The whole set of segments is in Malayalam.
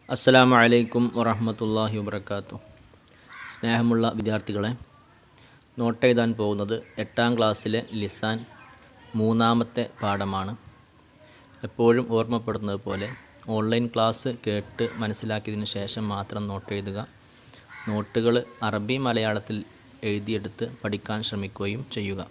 അസ്സലാമു അലൈക്കും വറഹ്മത്തുള്ളാഹി വബർക്കാത്തു സ്നേഹമുള്ള വിദ്യാർത്ഥികളെ നോട്ട് എഴുതാൻ പോകുന്നത് എട്ടാം ക്ലാസ്സിലെ ലിസാൻ മൂന്നാമത്തെ പാഠമാണ് എപ്പോഴും ഓർമ്മപ്പെടുന്നത് പോലെ ഓൺലൈൻ ക്ലാസ് കേട്ട് മനസ്സിലാക്കിയതിന് ശേഷം മാത്രം നോട്ട് എഴുതുക നോട്ടുകൾ അറബി മലയാളത്തിൽ എഴുതിയെടുത്ത് പഠിക്കാൻ ശ്രമിക്കുകയും ചെയ്യുക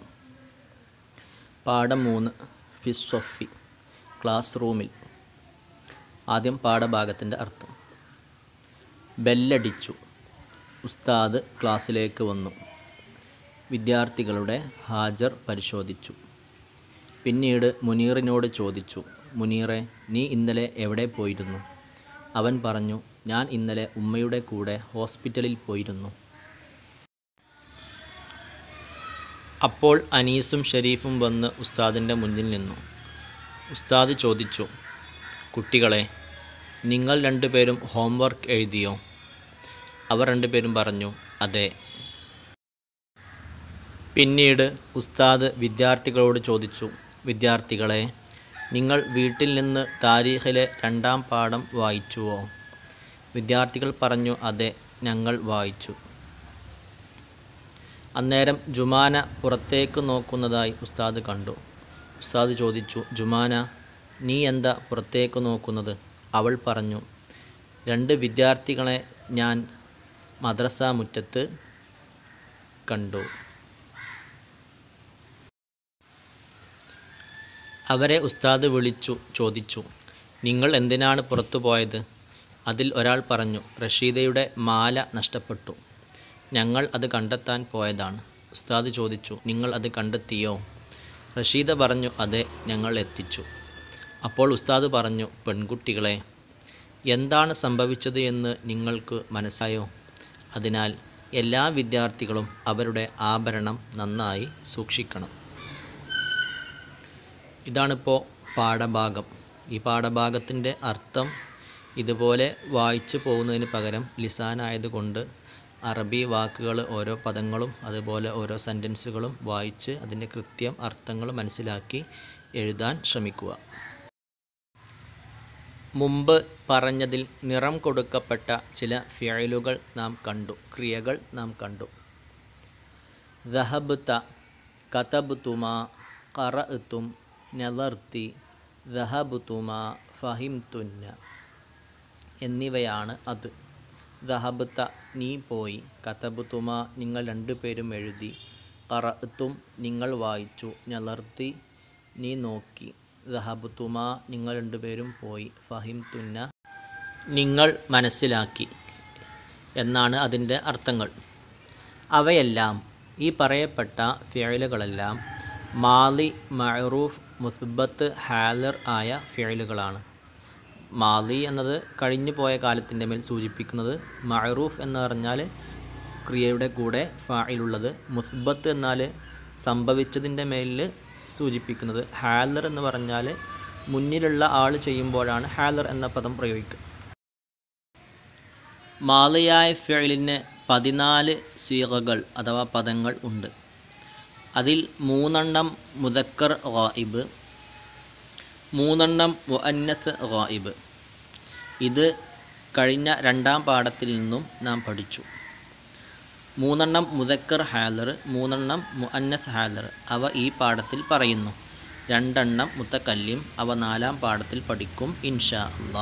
പാഠം മൂന്ന് ഫിസ്വഫി ക്ലാസ് റൂമിൽ ആദ്യം പാഠഭാഗത്തിൻ്റെ അർത്ഥം ബെല്ലടിച്ചു ഉസ്താദ് ക്ലാസ്സിലേക്ക് വന്നു വിദ്യാർത്ഥികളുടെ ഹാജർ പരിശോധിച്ചു പിന്നീട് മുനീറിനോട് ചോദിച്ചു മുനീറെ നീ ഇന്നലെ എവിടെ പോയിരുന്നു അവൻ പറഞ്ഞു ഞാൻ ഇന്നലെ ഉമ്മയുടെ കൂടെ ഹോസ്പിറ്റലിൽ പോയിരുന്നു അപ്പോൾ അനീസും ഷരീഫും വന്ന് ഉസ്താദിൻ്റെ മുന്നിൽ നിന്നു ഉസ്താദ് ചോദിച്ചു കുട്ടികളെ നിങ്ങൾ രണ്ടുപേരും ഹോംവർക്ക് എഴുതിയോ അവർ രണ്ടുപേരും പറഞ്ഞു അതെ പിന്നീട് ഉസ്താദ് വിദ്യാർത്ഥികളോട് ചോദിച്ചു വിദ്യാർത്ഥികളെ നിങ്ങൾ വീട്ടിൽ നിന്ന് താരീഖിലെ രണ്ടാം പാഠം വായിച്ചുവോ വിദ്യാർത്ഥികൾ പറഞ്ഞു അതെ ഞങ്ങൾ വായിച്ചു അന്നേരം ജുമാന പുറത്തേക്ക് നോക്കുന്നതായി ഉസ്താദ് കണ്ടു ഉസ്താദ് ചോദിച്ചു ജുമാന നീ എന്താ പുറത്തേക്ക് നോക്കുന്നത് അവൾ പറഞ്ഞു രണ്ട് വിദ്യാർത്ഥികളെ ഞാൻ മദ്രസ മുറ്റത്ത് കണ്ടു അവരെ ഉസ്താദ് വിളിച്ചു ചോദിച്ചു നിങ്ങൾ എന്തിനാണ് പുറത്തു പോയത് അതിൽ ഒരാൾ പറഞ്ഞു റഷീദയുടെ മാല നഷ്ടപ്പെട്ടു ഞങ്ങൾ അത് കണ്ടെത്താൻ പോയതാണ് ഉസ്താദ് ചോദിച്ചു നിങ്ങൾ അത് കണ്ടെത്തിയോ റഷീദ പറഞ്ഞു അതെ ഞങ്ങൾ എത്തിച്ചു അപ്പോൾ ഉസ്താദ് പറഞ്ഞു പെൺകുട്ടികളെ എന്താണ് സംഭവിച്ചത് എന്ന് നിങ്ങൾക്ക് മനസ്സായോ അതിനാൽ എല്ലാ വിദ്യാർത്ഥികളും അവരുടെ ആഭരണം നന്നായി സൂക്ഷിക്കണം ഇതാണിപ്പോൾ പാഠഭാഗം ഈ പാഠഭാഗത്തിൻ്റെ അർത്ഥം ഇതുപോലെ വായിച്ചു പോകുന്നതിന് പകരം ലിസാനായതുകൊണ്ട് അറബി വാക്കുകൾ ഓരോ പദങ്ങളും അതുപോലെ ഓരോ സെൻറ്റൻസുകളും വായിച്ച് അതിൻ്റെ കൃത്യം അർത്ഥങ്ങൾ മനസ്സിലാക്കി എഴുതാൻ ശ്രമിക്കുക മുമ്പ് പറഞ്ഞതിൽ നിറം കൊടുക്കപ്പെട്ട ചില ഫിയലുകൾ നാം കണ്ടു ക്രിയകൾ നാം കണ്ടു ദഹബുത്ത കതബുത്തുമ കറത്തും നെലർത്തി ദഹബുത്തുമ ഫഹിംതുന്ന എന്നിവയാണ് അത് ദഹബുത്ത നീ പോയി കതബുത്തുമ നിങ്ങൾ രണ്ടുപേരും എഴുതി കറത്തും നിങ്ങൾ വായിച്ചു നെലർത്തി നീ നോക്കി ദഹബുത്തുമ നിങ്ങൾ രണ്ടുപേരും പോയി ഫഹിം തുന്ന നിങ്ങൾ മനസ്സിലാക്കി എന്നാണ് അതിൻ്റെ അർത്ഥങ്ങൾ അവയെല്ലാം ഈ പറയപ്പെട്ട ഫിയലുകളെല്ലാം മാലി മഅറൂഫ് മുസ്ബത്ത് ഹാലർ ആയ ഫിയലുകളാണ് മാലി എന്നത് കഴിഞ്ഞു പോയ കാലത്തിൻ്റെ മേൽ സൂചിപ്പിക്കുന്നത് മഅറൂഫ് എന്ന് പറഞ്ഞാൽ ക്രിയയുടെ കൂടെ ഫായിലുള്ളത് മുസ്ബത്ത് എന്നാൽ സംഭവിച്ചതിൻ്റെ മേലിൽ സൂചിപ്പിക്കുന്നത് ഹാലർ എന്ന് പറഞ്ഞാൽ മുന്നിലുള്ള ആൾ ചെയ്യുമ്പോഴാണ് ഹാലർ എന്ന പദം പ്രയോഗിക്കുക മാലയായ ഫിയലിന് പതിനാല് സ്വീകകൾ അഥവാ പദങ്ങൾ ഉണ്ട് അതിൽ മൂന്നെണ്ണം മുദക്കർ ഗായിബ് മൂന്നെണ്ണം മുഅന്നസ് ഗായിബ് ഇത് കഴിഞ്ഞ രണ്ടാം പാഠത്തിൽ നിന്നും നാം പഠിച്ചു മൂന്നെണ്ണം മുദക്കർ ഹാലർ മൂന്നെണ്ണം മുഅന്നസ് ഹാലർ അവ ഈ പാഠത്തിൽ പറയുന്നു രണ്ടെണ്ണം മുത്തക്കല്ലിം അവ നാലാം പാഠത്തിൽ പഠിക്കും ഇൻഷാ അള്ളാ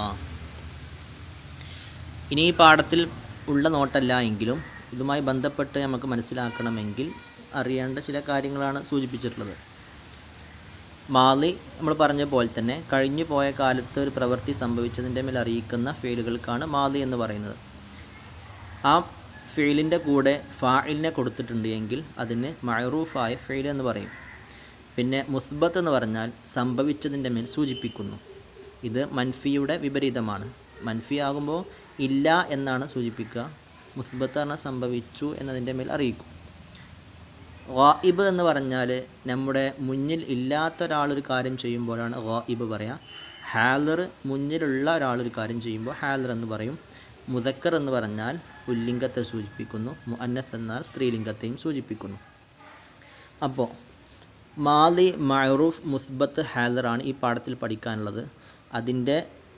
ഇനി ഈ പാഠത്തിൽ ഉള്ള നോട്ടല്ല എങ്കിലും ഇതുമായി ബന്ധപ്പെട്ട് നമുക്ക് മനസ്സിലാക്കണമെങ്കിൽ അറിയേണ്ട ചില കാര്യങ്ങളാണ് സൂചിപ്പിച്ചിട്ടുള്ളത് മാലി നമ്മൾ പറഞ്ഞ പോലെ തന്നെ കഴിഞ്ഞു പോയ കാലത്ത് ഒരു പ്രവൃത്തി സംഭവിച്ചതിൻ്റെ മേൽ അറിയിക്കുന്ന ഫെയിലുകൾക്കാണ് മാലി എന്ന് പറയുന്നത് ആ ഫെയിലിൻ്റെ കൂടെ ഫായിലിനെ കൊടുത്തിട്ടുണ്ട് എങ്കിൽ അതിന് മഴറൂഫായ ഫെയിൽ എന്ന് പറയും പിന്നെ മുസ്ബത്ത് എന്ന് പറഞ്ഞാൽ സംഭവിച്ചതിൻ്റെ മേൽ സൂചിപ്പിക്കുന്നു ഇത് മൻഫിയുടെ വിപരീതമാണ് മൻഫി ആകുമ്പോൾ ഇല്ല എന്നാണ് സൂചിപ്പിക്കുക മുസ്ബത്ത് പറഞ്ഞാൽ സംഭവിച്ചു എന്നതിൻ്റെ മേൽ അറിയിക്കും ഗായിബ് എന്ന് പറഞ്ഞാൽ നമ്മുടെ മുന്നിൽ ഇല്ലാത്ത ഒരാളൊരു കാര്യം ചെയ്യുമ്പോഴാണ് ഗായിബ് പറയുക ഹാലർ മുന്നിലുള്ള ഒരാളൊരു കാര്യം ചെയ്യുമ്പോൾ ഹാലർ എന്ന് പറയും മുദക്കർ എന്ന് പറഞ്ഞാൽ പുല്ലിംഗത്തെ സൂചിപ്പിക്കുന്നു മുഅന്നസ് എന്നാൽ സ്ത്രീലിംഗത്തെയും സൂചിപ്പിക്കുന്നു അപ്പോൾ മാലി മഅറൂഫ് മുസ്ബത്ത് ഹാലറാണ് ഈ പാഠത്തിൽ പഠിക്കാനുള്ളത് അതിൻ്റെ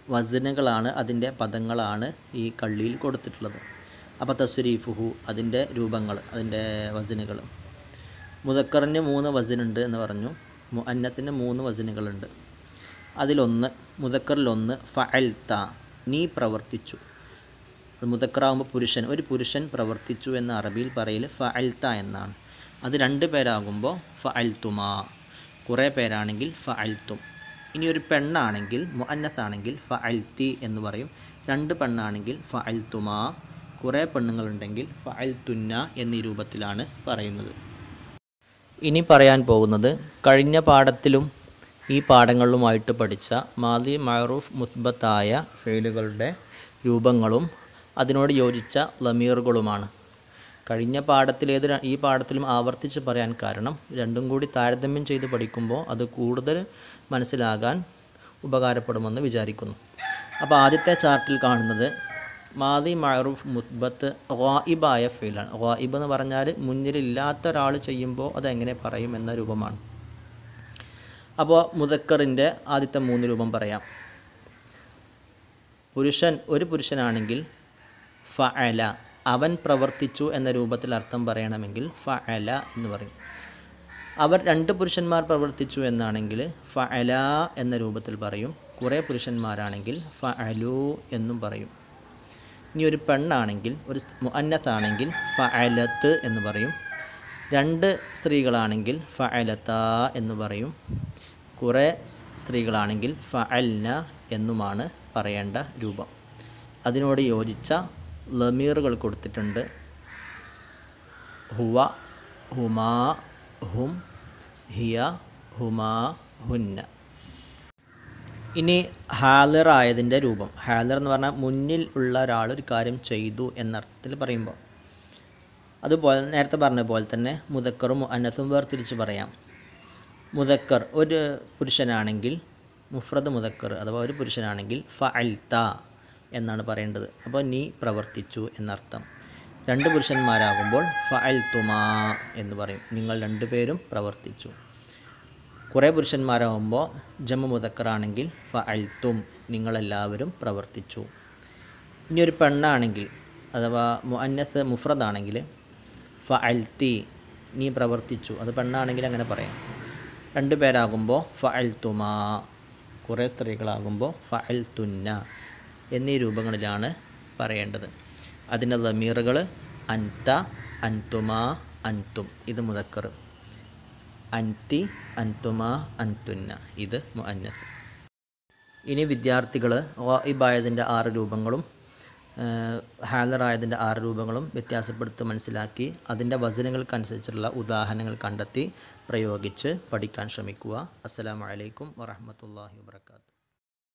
വസനുകളാണ് അതിൻ്റെ പദങ്ങളാണ് ഈ കള്ളിയിൽ കൊടുത്തിട്ടുള്ളത് അപ്പോൾ തസ്രീഫുഹു അതിൻ്റെ രൂപങ്ങൾ അതിൻ്റെ വസനുകൾ മുതക്കറിന് മൂന്ന് വസനുണ്ട് എന്ന് പറഞ്ഞു മുഅന്നത്തിന് മൂന്ന് വസനുകളുണ്ട് അതിലൊന്ന് മുതക്കറിലൊന്ന് ഫഅൽത്ത നീ പ്രവർത്തിച്ചു അത് മുതക്കറാകുമ്പോൾ പുരുഷൻ ഒരു പുരുഷൻ പ്രവർത്തിച്ചു എന്ന അറബിയിൽ പറയൽ ഫഅൽത്ത എന്നാണ് അത് രണ്ട് പേരാകുമ്പോൾ ഫഅൽത്തുമാ കുറേ പേരാണെങ്കിൽ ഫഅൽത്തും ഇനി ഒരു പെണ്ണാണെങ്കിൽ മുഅന്നസ് ആണെങ്കിൽ ഫഅൽത്തി എന്ന് പറയും രണ്ട് പെണ്ണാണെങ്കിൽ ഫഅൽത്തുമാ കുറേ പെണ്ണുങ്ങളുണ്ടെങ്കിൽ ഫഅൽത്തുന്ന എന്നീ രൂപത്തിലാണ് പറയുന്നത് ഇനി പറയാൻ പോകുന്നത് കഴിഞ്ഞ പാഠത്തിലും ഈ പാഠങ്ങളിലുമായിട്ട് പഠിച്ച മാതി മഅറൂഫ് മുസ്ബത്തായ ഫെയിലുകളുടെ രൂപങ്ങളും അതിനോട് യോജിച്ച ലമീറുകളുമാണ് കഴിഞ്ഞ പാഠത്തിലേത് ര- ഈ പാഠത്തിലും ആവർത്തിച്ച് പറയാൻ കാരണം രണ്ടും കൂടി താരതമ്യം ചെയ്ത് പഠിക്കുമ്പോൾ അത് കൂടുതൽ മനസ്സിലാകാൻ ഉപകാരപ്പെടുമെന്ന് വിചാരിക്കുന്നു അപ്പോൾ ആദ്യത്തെ ചാർട്ടിൽ കാണുന്നത് മാതി മഅറൂഫ് മുസ്ബത്ത് ഗ്വായിബായ ഫെയിലാണ് ഗ്വായിബ് എന്ന് പറഞ്ഞാൽ മുന്നിലില്ലാത്ത ഒരാൾ ചെയ്യുമ്പോൾ അതെങ്ങനെ പറയും എന്ന രൂപമാണ് അപ്പോൾ മുതക്കറിൻ്റെ ആദ്യത്തെ മൂന്ന് രൂപം പറയാം പുരുഷൻ ഒരു പുരുഷനാണെങ്കിൽ ഫഅല അവൻ പ്രവർത്തിച്ചു എന്ന രൂപത്തിൽ അർത്ഥം പറയണമെങ്കിൽ ഫഅല എന്ന് പറയും അവർ രണ്ട് പുരുഷന്മാർ പ്രവർത്തിച്ചു എന്നാണെങ്കിൽ ഫഅല എന്ന രൂപത്തിൽ പറയും കുറേ പുരുഷന്മാരാണെങ്കിൽ ഫഅലു എന്നും പറയും ഇനി ഒരു പെണ്ണാണെങ്കിൽ ഒരു മുഅന്നത്താണെങ്കിൽ ഫഅലത്ത് എന്ന് പറയും രണ്ട് സ്ത്രീകളാണെങ്കിൽ ഫഅലത്ത എന്ന് പറയും കുറേ സ് സ്ത്രീകളാണെങ്കിൽ ഫഅൽന എന്നുമാണ് പറയേണ്ട രൂപം അതിനോട് യോജിച്ച ലമീറുകൾ കൊടുത്തിട്ടുണ്ട് ഹുവ ഹുമാ ഹും ഹിയ ഹുമാ ഹുന്ന ഇനി ഹാലർ ആയതിൻ്റെ രൂപം ഹാലർ എന്ന് പറഞ്ഞാൽ മുന്നിൽ ഉള്ള ഒരാൾ ഒരു കാര്യം ചെയ്തു എന്നർത്ഥത്തിൽ പറയുമ്പോൾ അതുപോലെ നേരത്തെ പറഞ്ഞ പോലെ തന്നെ മുതക്കറും അന്നത്തും വേർതിരിച്ച് പറയാം മുതക്കർ ഒരു പുരുഷനാണെങ്കിൽ മുഫ്രദ് മുതക്കർ അഥവാ ഒരു പുരുഷനാണെങ്കിൽ ഫഅൽത്ത എന്നാണ് പറയേണ്ടത് അപ്പോൾ നീ പ്രവർത്തിച്ചു എന്നർത്ഥം രണ്ട് പുരുഷന്മാരാകുമ്പോൾ ഫഅൽത്തുമാ എന്ന് പറയും നിങ്ങൾ രണ്ടുപേരും പ്രവർത്തിച്ചു കുറേ പുരുഷന്മാരാകുമ്പോൾ ജമ്മ മുതക്കറാണെങ്കിൽ ഫഅൽത്തും നിങ്ങളെല്ലാവരും പ്രവർത്തിച്ചു ഇനി ഒരു പെണ്ണാണെങ്കിൽ അഥവാ മുഅന്നസ് മുഫ്രദാണെങ്കിൽ ഫഅൽത്തി നീ പ്രവർത്തിച്ചു അത് പെണ്ണാണെങ്കിൽ അങ്ങനെ പറയാം രണ്ട് പേരാകുമ്പോൾ ഫഅൽത്തുമാ കുറേ സ്ത്രീകളാകുമ്പോൾ ഫഅൽത്തുന്ന എന്നീ രൂപങ്ങളിലാണ് പറയേണ്ടത് അതിൻ്റെ ലമീറുകൾ അൻത അൻതുമാ അൻതും ഇത് മുതക്കർ അൻതി അൻതുമ അൻതുന്ന ഇത് മുഅന്നസ് ഇനി വിദ്യാർത്ഥികൾ ഗായിബായതിൻ്റെ ആറ് രൂപങ്ങളും ഹാലറായതിൻ്റെ ആറ് രൂപങ്ങളും വ്യത്യാസപ്പെടുത്തി മനസ്സിലാക്കി അതിൻ്റെ വചനങ്ങൾക്കനുസരിച്ചുള്ള ഉദാഹരണങ്ങൾ കണ്ടെത്തി പ്രയോഗിച്ച് പഠിക്കാൻ ശ്രമിക്കുക അസ്സലാമു അലൈക്കും വറഹ്മത്തുള്ളാഹി വബർക്കാത്തു